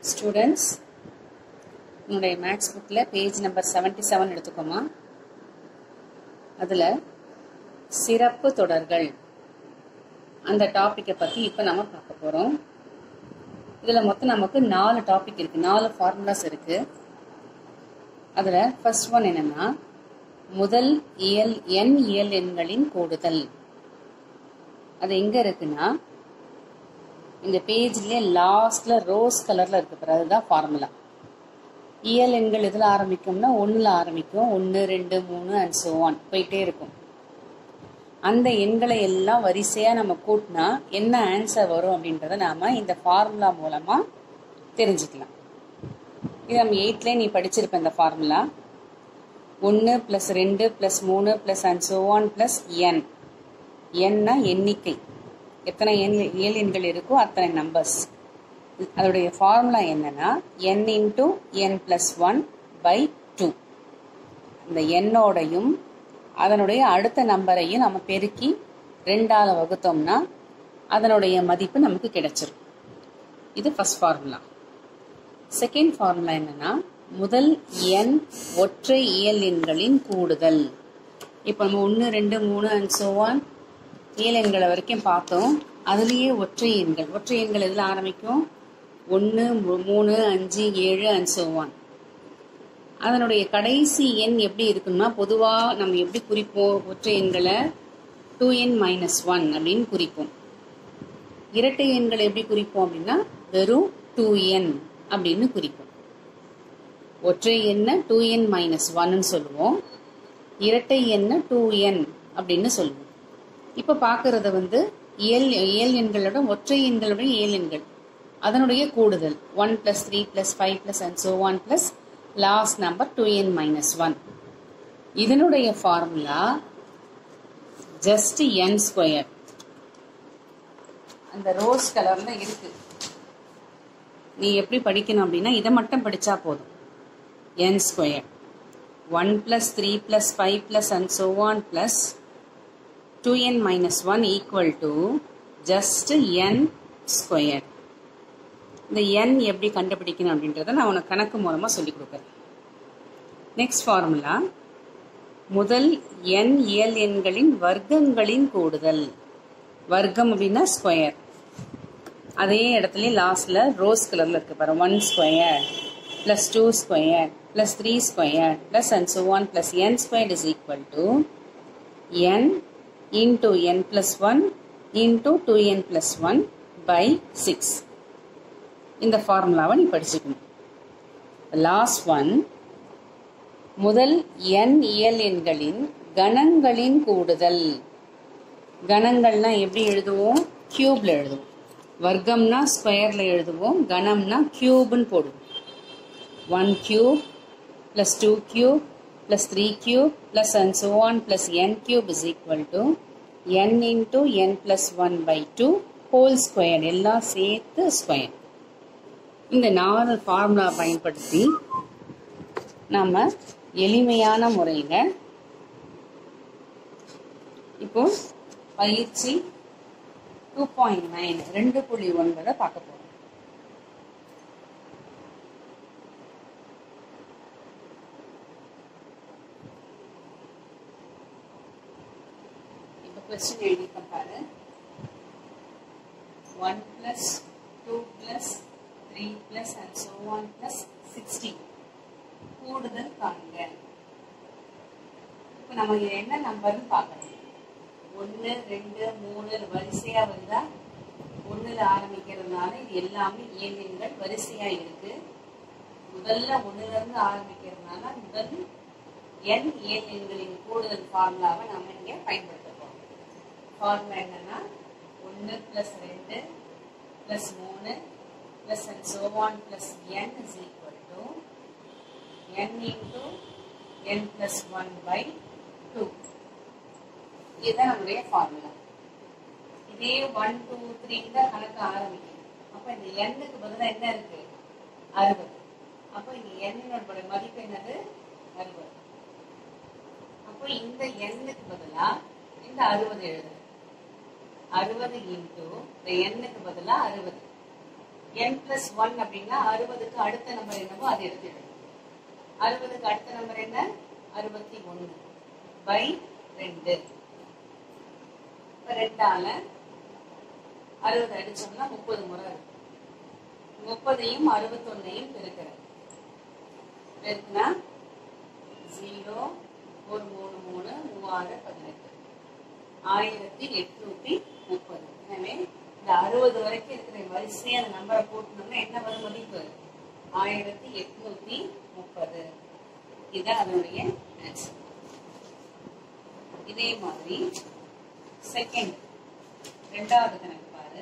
Students உன்னுடைய maths புக்கில் page number seventy seven எடுத்துக்கோமா அதில் சிறப்பு தொடர்கள் அந்த டாப்பிக்கை பற்றி இப்போ நம்ம பார்க்க போகிறோம் இதில் மொத்தம் நமக்கு நாலு டாபிக் இருக்குது நாலு ஃபார்முலாஸ் இருக்குது அதில் ஃபர்ஸ்ட் ஒன் என்னென்னா முதல் இயல் எண் இயல் எண்களின் கூடுதல் அது எங்கே இருக்குன்னா இந்த பேஜ்லேயே லாஸ்ட்ல ரோஸ் கலர்ல இருக்கு பாரு அதுதான் ஃபார்முலா இயல் எண்கள் இதில் ஆரம்பிக்கும்னா ஒன்றில் ஆரம்பிக்கும் ஒன்று ரெண்டு மூணு அண்ட் so on போயிட்டே இருக்கும் அந்த எண்களை எல்லாம் வரிசையாக நம்ம கூட்டினா என்ன ஆன்சர் வரும் அப்படின்றத நாம இந்த ஃபார்முலா மூலமாக தெரிஞ்சுக்கலாம் இது நம்ம எயிட்லேயே நீ படிச்சிருப்ப இந்த ஃபார்முலா ஒன்று ப்ளஸ் ரெண்டு ப்ளஸ் மூணு plus and so on plus n என்னா எண்ணிக்கை எத்தனை எண் இயல் எண்கள் இருக்கோ அத்தனை நம்பர்ஸ் அதோடைய ஃபார்முலா என்னன்னா n into n plus one by two அந்த எண்ணோடையும் அதனுடைய அடுத்த நம்பரையும் நம்ம பெருக்கி ரெண்டால வகுத்தோம்னா அதனுடைய மதிப்பு நமக்கு கிடைச்சிரும் இது ஃபர்ஸ்ட் ஃபார்முலா செகண்ட் ஃபார்முலா என்னன்னா முதல் எண் ஒற்றை இயல் எண்களின் கூடுதல் இப்போ நம்ம ஒன்று ரெண்டு மூணு அண்ட் சோவான் இயல் எண்களை வரைக்கும் பார்த்தோம் அதுலேயே ஒற்றை எண்கள் ஒற்றை எண்கள் எதில் ஆரம்பிக்கும் ஒன்று மூணு அஞ்சு ஏழு அண்ட் சோவான் அதனுடைய கடைசி எண் எப்படி இருக்குன்னா பொதுவாக நம்ம எப்படி குறிப்போம் ஒற்றை எண்களை டூ என் மைனஸ் ஒன் அப்படின்னு குறிப்போம் இரட்டை எண்களை எப்படி குறிப்போம் அப்படின்னா வெறும் டூ என் அப்படின்னு குறிப்போம் ஒற்றை எண்ணை டூ என் மைனஸ் ஒன்னு சொல்லுவோம் இரட்டை எண்ணை டூ என் அப்படின்னு சொல்லுவோம் இப்போ பார்க்கறது வந்து இயல் இயல் எண்களோட ஒற்றை எண்களோட இயல் எண்கள் அதனுடைய கூடுதல் one plus three plus five plus and so on plus last number two n minus one இதனுடைய ஃபார்முலா ஜஸ்ட் என் ஸ்கொயர் அந்த ரோஸ் கலர்ல இருக்கு நீ எப்படி படிக்கணும் அப்படின்னா இதை மட்டும் படிச்சா போதும் n square one plus three plus five plus and so on plus 2n minus 1 equal to just n square. இந்த n எப்படி கண்டுபிடிக்கணும் அப்படின்றத நான் உனக்கு கணக்கு மூலமாக சொல்லி கொடுக்குறேன் நெக்ஸ்ட் ஃபார்முலா முதல் n இயல் எண்களின் வர்க்கங்களின் கூடுதல் வர்க்கம் அப்படின்னா ஸ்கொயர் அதே இடத்துல லாஸ்ட்ல ரோஸ் கலர்ல இருக்கு பாரு one square plus two square plus three square plus and so on plus n square is equal to n into n plus 1 into 2n plus 1 by 6 இந்த ஃபார்முலாவை நீ படிச்சுக்கணும் லாஸ்ட் ஒன் முதல் n இயல் எண்களின் கணங்களின் கூடுதல் கணங்கள்னா எப்படி எழுதுவோம் கியூப்ல எழுதுவோம் வர்க்கம்னா ஸ்கொயர்ல எழுதுவோம் கணம்னா கியூப்னு போடுவோம் one cube plus two cube plus 3 cube plus and so on plus n cube is equal to n into n plus 1 by 2 whole square எல்லாம் சேர்த்து ஸ்கொயர் இந்த நாலு ஃபார்முலா பயன்படுத்தி நாம் எளிமையான முறையில் இப்போ பயிற்சி டூ பாயிண்ட் நைன் ரெண்டு புள்ளி ஒன்பதை பார்க்க போகிறோம் question எழுதியிருக்கேன் பாரு one plus two plus three plus and so on plus sixty கூடுதல் காண்க இப்போ நம்ம என்ன நம்பர்னு பார்க்கணும் ஒன்று ரெண்டு மூணு வரிசையாக வருதா ஒன்றில் ஆரம்பிக்கிறதுனால இது எல்லாமே இயல்எண்கள் வரிசையாக இருக்கு முதல்ல ஒன்றுலேருந்து ஆரம்பிக்கிறதுனால முதல் என் இயல் எண்களின் கூடுதல் ஃபார்முலாவை நம்ம இங்கே பயன்படுத்த ஃபார்முலா என்னன்னா ஒன்று ப்ளஸ் ரெண்டு ப்ளஸ் மூணு plus and so on plus n is equal to n into n plus one by two இதுதான் நம்முடைய ஃபார்முலா இதே ஒன் டூ த்ரீ தான் கணக்கு ஆரம்பிக்கும் அப்போ இந்த எண்ணுக்கு பதிலாக என்ன இருக்கு அறுபது அப்போ இந்த எண்ணோட மதிப்பு என்னது அறுபது அப்போ இந்த எண்ணுக்கு பதிலாக இந்த அறுபது எழுது அறுபது இன்டூ இந்த எண்ணுக்கு பதிலாக அறுபது என் பிளஸ் ஒன் அப்படின்னா அறுபதுக்கு அடுத்த நம்பர் என்னவோ அதை எடுத்து எழுதணும் அறுபதுக்கு அடுத்த நம்பர் என்ன அறுபத்தி ஒன்று பை ரெண்டு இப்ப ரெண்டால அறுபது அடிச்சோம்னா முப்பது முறை இருக்கும் முப்பதையும் அறுபத்தொன்னையும் பெருக்கிறேன் பெருக்குனா ஜீரோ ஒரு மூணு மூணு மூவாறு பதினெட்டு ஆயிரத்தி எட்நூத்தி முப்பது எனவே இந்த அறுபது வரைக்கும் இருக்கிற வரிசையை அந்த நம்பரை போட்டோம்னா என்ன வரும் மதிப்பு ஆயிரத்தி எட்நூத்தி முப்பது இதுதான் அதனுடைய ஆன்சர் இதே மாதிரி செகண்ட் ரெண்டாவது கணக்கு பாரு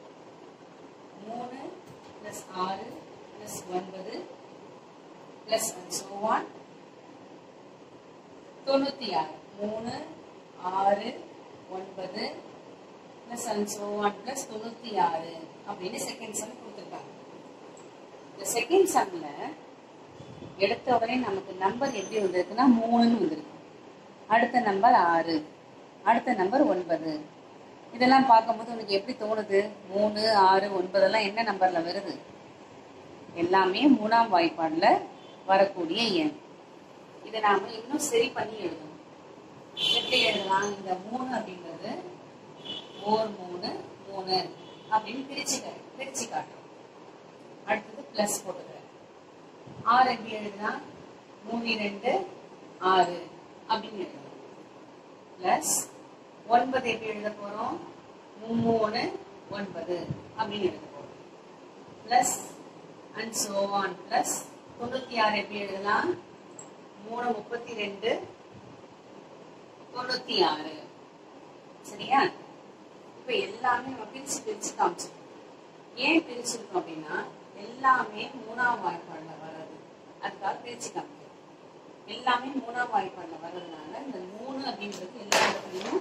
மூணு பிளஸ் ஆறு பிளஸ் ஒன்பது பிளஸ் சோவான் தொண்ணூத்தி ஆறு மூணு ஆறு ஒன்பது பிளஸ் அண்ட் சோவான் பிளஸ் தொண்ணூத்தி ஆறு அப்படின்னு செகண்ட் சம் கொடுத்துருக்காங்க இந்த செகண்ட் சம்ல எடுத்த உடனே நமக்கு நம்பர் எப்படி வந்திருக்குன்னா மூணுன்னு வந்திருக்கு அடுத்த நம்பர் ஆறு அடுத்த நம்பர் ஒன்பது இதெல்லாம் பார்க்கும்போது உனக்கு எப்படி தோணுது மூணு ஆறு ஒன்பதெல்லாம் என்ன நம்பர்ல வருது எல்லாமே மூணாம் வாய்ப்பாடுல வரக்கூடிய எண் இதை நாம இன்னும் சரி பண்ணி எழுதணும் எப்படி எழுதலாம் இந்த மூணு அப்படின்றது ஓர் மூணு மூணு அப்படின்னு பிரிச்சு பிரிச்சு காட்டுறோம் அடுத்தது பிளஸ் போட்டுக்கிறேன் ஆறு எப்படி எழுதுனா மூணு ரெண்டு ஆறு அப்படின்னு எழுதணும் பிளஸ் ஒன்பது எப்படி எழுத போறோம் மூணு ஒன்பது அப்படின்னு எழுத போறோம் plus and so on plus தொண்ணூத்தி ஆறு எப்படி எழுதலாம் மூணு முப்பத்தி ரெண்டு தொண்ணூத்தி ஆறு சரியா இப்ப எல்லாமே நம்ம பிரிச்சு பிரிச்சு காமிச்சிருக்கோம் ஏன் பிரிச்சிருக்கோம் அப்படின்னா எல்லாமே மூணாம் வாய்ப்பாடுல வர்றது அதுக்காக பிரிச்சு காமிக்கிறோம் எல்லாமே மூணாம் வாய்ப்பாடுல வர்றதுனால இந்த மூணு அப்படின்றது எல்லா இடத்துலயும்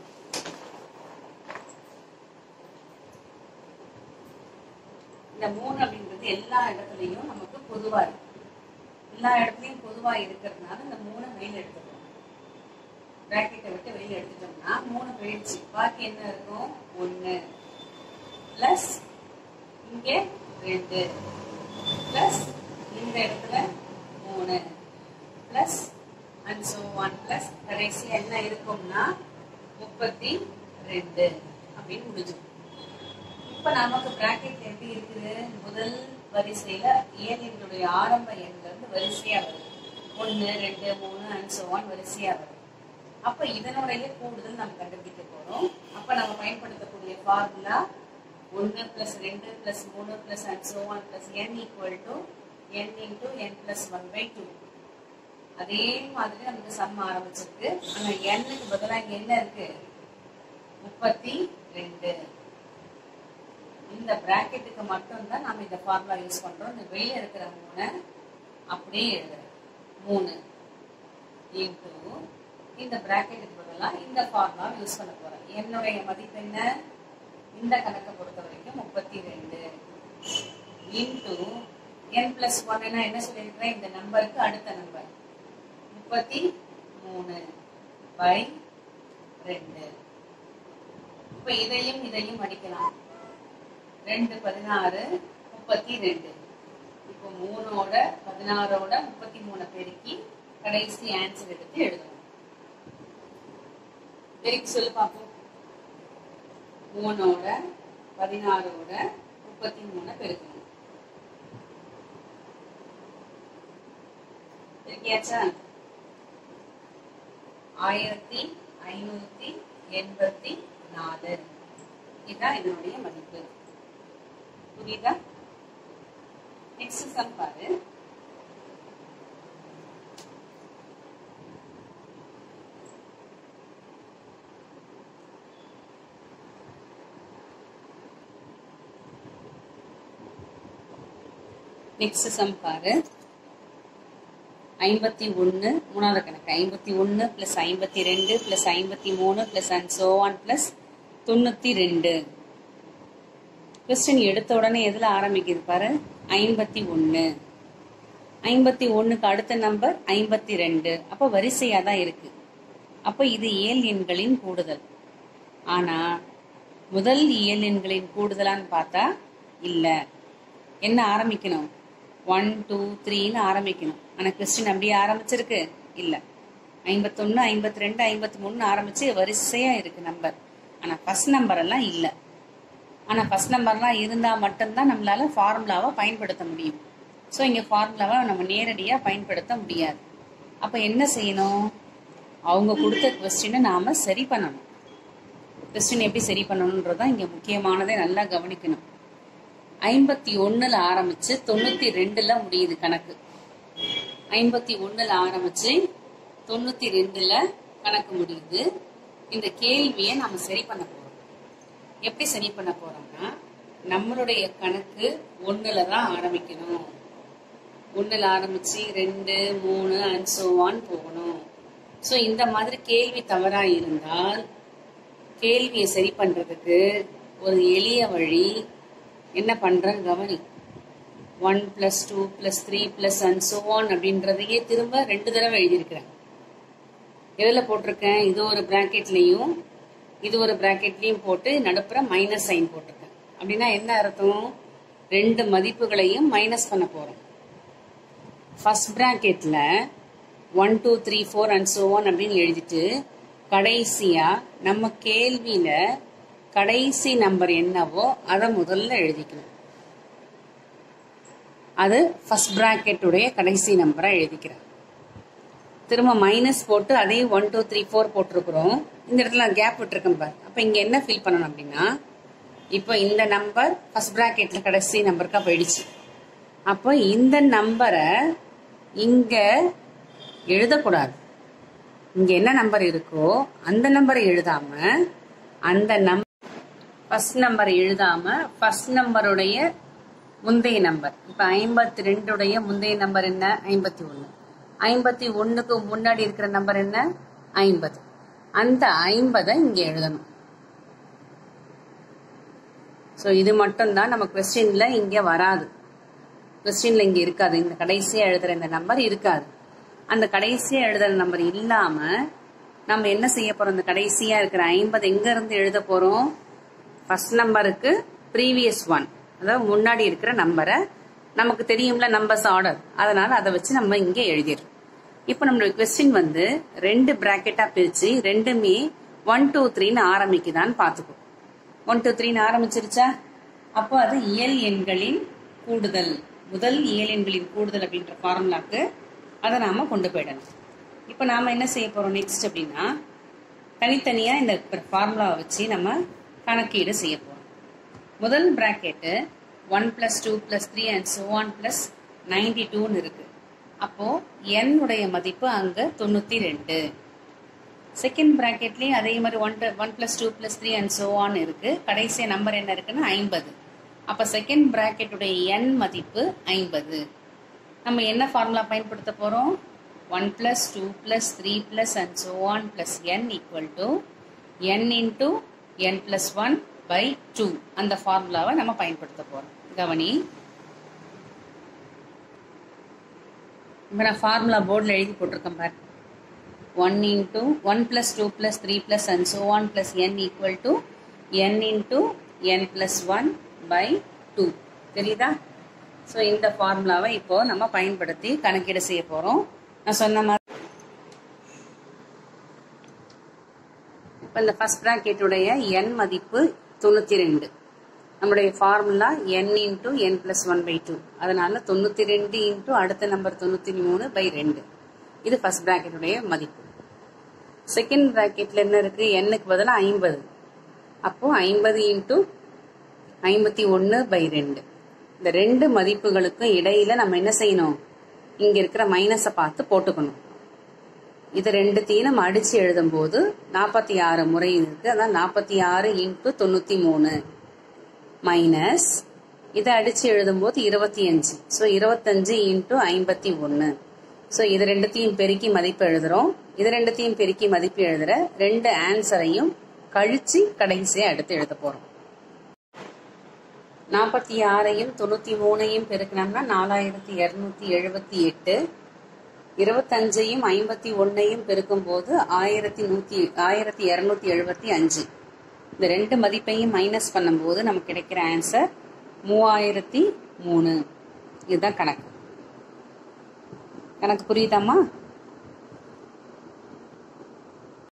இந்த மூணு அப்படின்றது எல்லா இடத்துலயும் நமக்கு பொதுவா இருக்கு எல்லா இடத்துலயும் பொதுவா இருக்கிறதுனால இந்த மூணு வெளியில எடுத்துக்கணும் பிராக்கெட்டை விட்டு வெளியில எடுத்துட்டோம்னா மூணு போயிடுச்சு பாக்கி என்ன இருக்கும் ஒண்ணு பிளஸ் இங்க ரெண்டு பிளஸ் இந்த இடத்துல மூணு plus and so on plus கடைசி என்ன இருக்கும்னா முப்பத்தி ரெண்டு அப்படின்னு முடிஞ்சிடும் இப்ப நமக்கு பிராக்கெட் எப்படி இருக்குது முதல் வரிசையில ஏனியனுடைய ஆரம்ப எண்ல இருந்து வரிசையா வருது ஒன்னு ரெண்டு மூணு அண்ட் சோ ஒன் வரிசையா வருது அப்ப இதனுடைய கூடுதல் நம்ம கண்டுபிடிக்க போறோம் அப்ப நம்ம பயன்படுத்தக்கூடிய ஃபார்முலா ஒன்னு பிளஸ் ரெண்டு பிளஸ் மூணு plus and so on plus n equal to n into n plus one by two அதே மாதிரி நமக்கு சம் ஆரம்பிச்சிருக்கு ஆனா எண்ணுக்கு பதிலா இங்க என்ன இருக்கு முப்பத்தி ரெண்டு இந்த பிராக்கெட்டுக்கு மட்டும்தான் நாம இந்த ஃபார்முலா யூஸ் பண்றோம் இந்த வெளியே இருக்கிற மூணை அப்படியே எழுதுறேன் மூணு இன்டூ இந்த பிராக்கெட்டுக்கு பதிலா இந்த ஃபார்முலா யூஸ் பண்ண போறேன் என்னுடைய மதிப்பு என்ன இந்த கணக்கை பொறுத்த வரைக்கும் முப்பத்தி ரெண்டு இன்டூ என் பிளஸ் ஒன் என்ன சொல்லியிருக்கிறேன் இந்த நம்பருக்கு அடுத்த நம்பர் முப்பத்தி மூணு பை ரெண்டு இப்ப இதையும் இதையும் அடிக்கலாம் ரெண்டு பதினாறு முப்பத்தி ரெண்டு இப்போ மூணோட பதினாறோட முப்பத்தி மூணு பெருக்கி கடைசி ஆன்சர் எடுத்து எழுதணும் பெருக்கி சொல்லு பார்ப்போம் மூணோட பதினாறோட முப்பத்தி மூணு பெருக்கணும் பெருக்கியாச்சா ஆயிரத்தி ஐநூத்தி எண்பத்தி நாலு இதுதான் இதனுடைய மதிப்பு புரியுதா நெக்ஸ்ட் சம் பாரு நெக்ஸ்ட் சம் பாரு ஐம்பத்தி ஒன்று மூணாவது கணக்கு ஐம்பத்தி ஒன்று ப்ளஸ் ஐம்பத்தி ரெண்டு ப்ளஸ் ஐம்பத்தி மூணு plus and so on plus தொண்ணூற்றி ரெண்டு கொஸ்டின் எடுத்த உடனே எதில் ஆரம்பிக்குது பாரு ஐம்பத்தி ஒன்று ஐம்பத்தி ஒன்றுக்கு அடுத்த நம்பர் ஐம்பத்தி ரெண்டு அப்போ வரிசையாக தான் இருக்கு அப்போ இது இயல் எண்களின் கூடுதல் ஆனால் முதல் இயல் எண்களின் கூடுதலான்னு பார்த்தா இல்லை என்ன ஆரம்பிக்கணும் ஒன் டூ த்ரீன்னு ஆரம்பிக்கணும் ஆனால் கொஸ்டின் அப்படியே ஆரம்பிச்சிருக்கு இல்லை ஐம்பத்தொன்று ஐம்பத்தி ரெண்டு ஐம்பத்தி மூணு ஆரம்பிச்சு வரிசையாக இருக்கு நம்பர் ஆனால் ஃபர்ஸ்ட் நம்பர் எல்லாம் இல்லை ஆனால் ஃபர்ஸ்ட் நம்பர்லாம் இருந்தால் மட்டும்தான் நம்மளால ஃபார்முலாவை பயன்படுத்த முடியும் ஸோ இங்கே ஃபார்முலாவை நம்ம நேரடியாக பயன்படுத்த முடியாது அப்போ என்ன செய்யணும் அவங்க கொடுத்த கொஸ்டினை நாம் சரி பண்ணணும் கொஸ்டின் எப்படி சரி பண்ணணுன்றதான் இங்கே முக்கியமானதை நல்லா கவனிக்கணும் ஐம்பத்தி ஒன்றில் ஆரம்பித்து தொண்ணூற்றி ரெண்டில் முடியுது கணக்கு ஐம்பத்தி ஒன்றில் ஆரம்பித்து தொண்ணூற்றி ரெண்டில் கணக்கு முடியுது இந்த கேள்வியை நம்ம சரி பண்ண போகிறோம் எப்படி சரி பண்ண போறோம்னா நம்மளுடைய கணக்கு ஒண்ணுல தான் ஆரம்பிக்கணும் ஒண்ணுல ஆரம்பிச்சு ரெண்டு மூணு அண்ட் so on போகணும் ஸோ இந்த மாதிரி கேள்வி தவறா இருந்தால் கேள்வியை சரி பண்றதுக்கு ஒரு எளிய வழி என்ன பண்றேன் கவனி one plus two plus three plus and so on அப்படின்றதையே திரும்ப ரெண்டு தடவை எழுதியிருக்கிறேன் எதில் போட்டிருக்கேன் இது ஒரு பிராக்கெட்லேயும் இது ஒரு பிராக்கெட்லேயும் போட்டு நடுப்புற மைனஸ் சைன் போட்டிருக்கேன் அப்படின்னா என்ன அர்த்தம் ரெண்டு மதிப்புகளையும் மைனஸ் பண்ண போகிறோம் ஃபர்ஸ்ட் பிராக்கெட்டில் one two three four and so on அப்படின்னு எழுதிட்டு கடைசியாக நம்ம கேள்வியில் கடைசி நம்பர் என்னவோ அதை முதல்ல எழுதிக்கணும் அது ஃபர்ஸ்ட் பிராக்கெட்டுடைய கடைசி நம்பரை எழுதிக்கிறேன் திரும்ப மைனஸ் போட்டு அதே ஒன் டூ த்ரீ ஃபோர் போட்டிருக்கிறோம் இந்த இடத்துல கேப் விட்டுருக்கேன் பார் அப்போ இங்கே என்ன ஃபில் பண்ணணும் அப்படின்னா இப்போ இந்த நம்பர் ஃபர்ஸ்ட் ப்ராக்கெட்ல கடைசி நம்பருக்கா போயிடுச்சு அப்போ இந்த நம்பரை இங்கே எழுதக்கூடாது இங்கே என்ன நம்பர் இருக்கோ அந்த நம்பரை எழுதாம அந்த நம் ஃபர்ஸ்ட் நம்பர் எழுதாம ஃபர்ஸ்ட் நம்பருடைய முந்தைய நம்பர் இப்போ ஐம்பத்தி ரெண்டுடைய முந்தைய நம்பர் என்ன ஐம்பத்தி ஒன்று ஐம்பத்தி ஒன்றுக்கு முன்னாடி இருக்கிற நம்பர் என்ன ஐம்பது அந்த ஐம்பதை இங்கே எழுதணும் ஸோ இது மட்டும்தான் நம்ம கொஸ்டின்ல இங்கே வராது கொஸ்டின்ல இங்கே இருக்காது இந்த கடைசியாக எழுதுற இந்த நம்பர் இருக்காது அந்த கடைசியாக எழுதுற நம்பர் இல்லாம நம்ம என்ன செய்ய போறோம் இந்த கடைசியா இருக்கிற ஐம்பது எங்க இருந்து எழுத போறோம் ஃபர்ஸ்ட் நம்பருக்கு ப்ரீவியஸ் ஒன் அதாவது முன்னாடி இருக்கிற நம்பரை நமக்கு தெரியும்ல நம்பர்ஸ் ஆர்டர் அதனால அதை வச்சு நம்ம இங்க எழுதிடுறோம் இப்போ நம்மளுடைய கொஸ்டின் வந்து ரெண்டு பிராக்கெட்டா பிரிச்சு ரெண்டுமே ஒன் டூ த்ரீன்னு ஆரம்பிக்குதான்னு பார்த்துக்கோ ஒன் டூ த்ரீன்னு ஆரம்பிச்சிருச்சா அப்போ அது இயல் எண்களின் கூடுதல் முதல் இயல் எண்களின் கூடுதல் அப்படின்ற ஃபார்முலாக்கு அதை நாம கொண்டு போயிடணும் இப்போ நாம என்ன செய்ய போறோம் நெக்ஸ்ட் அப்படின்னா தனித்தனியா இந்த ஃபார்முலாவை வச்சு நம்ம கணக்கீடு செய்ய போறோம் முதல் bracket one plus two plus three and so on plus ninety டூன்னு இருக்கு அப்போ n உடைய மதிப்பு அங்க தொண்ணூத்தி ரெண்டு செகண்ட் பிராக்கெட்லயும் அதே மாதிரி one one plus two plus three and so on இருக்கு கடைசி நம்பர் என்ன இருக்குன்னா ஐம்பது அப்ப செகண்ட் பிராக்கெட்டுடைய n மதிப்பு ஐம்பது நம்ம என்ன ஃபார்முலா பயன்படுத்த போறோம் one plus two plus three plus and so on plus n equal to n into n plus one by two அந்த ஃபார்முலாவை நம்ம பயன்படுத்த போறோம் கவனி இப்போ நான் ஃபார்முலா போர்டில் எழுதி போட்டிருக்கேன் பாரு one into one plus two plus three plus and so on plus n equal to n into n plus one by two தெரியுதா ஸோ இந்த ஃபார்முலாவை இப்போ நம்ம பயன்படுத்தி கணக்கீடு செய்ய போகிறோம் நான் சொன்ன மாதிரி இப்போ இந்த ஃபர்ஸ்ட் ப்ராக்கெட்டுடைய என் மதிப்பு தொண்ணூற்றி ரெண்டு நம்முடைய formula n into n plus one by two அதனால தொண்ணூற்றி ரெண்டு இன்டூ அடுத்த நம்பர் தொண்ணூற்றி மூணு பை ரெண்டு இது ஃபர்ஸ்ட் ப்ராக்கெட்டுடைய மதிப்பு செகண்ட் ப்ராக்கெட்ல என்ன இருக்கு எண்ணுக்கு பதிலாக ஐம்பது அப்போ ஐம்பது இன்டூ ஐம்பத்தி ஒன்று பை ரெண்டு இந்த ரெண்டு மதிப்புகளுக்கும் இடையில நம்ம என்ன செய்யணும் இங்க இருக்கிற மைனஸை பார்த்து போட்டுக்கணும் இது ரெண்டுத்தையும் நம்ம அடிச்சு எழுதும்போது நாற்பத்தி ஆறு முறை இருக்கு அதான் நாற்பத்தி ஆறு இன்ட்டு தொண்ணூத்தி மூணு மைனஸ் இதை அடிச்சு எழுதும்போது இருபத்தி அஞ்சு ஸோ இருபத்தஞ்சு இன்ட்டு ஐம்பத்தி ஒன்று ஸோ இது ரெண்டுத்தையும் பெருக்கி மதிப்பு எழுதுறோம் இது ரெண்டுத்தையும் பெருக்கி மதிப்பு எழுதுற ரெண்டு ஆன்சரையும் கழிச்சு கடைசியை அடுத்து எழுத போறோம் நாற்பத்தி ஆறையும் தொண்ணூத்தி மூணையும் பெருக்கினோம்னா நாலாயிரத்தி இருநூத்தி எழுபத்தி எட்டு இருபத்தஞ்சையும் ஐம்பத்தி ஒன்னையும் பெருக்கும் போது ஆயிரத்தி நூத்தி ஆயிரத்தி இருநூத்தி எழுபத்தி அஞ்சு இந்த ரெண்டு மதிப்பையும் மைனஸ் பண்ணும்போது நமக்கு கிடைக்கிற ஆன்சர் மூவாயிரத்தி மூணு இதுதான் கணக்கு கணக்கு புரியுதாம்மா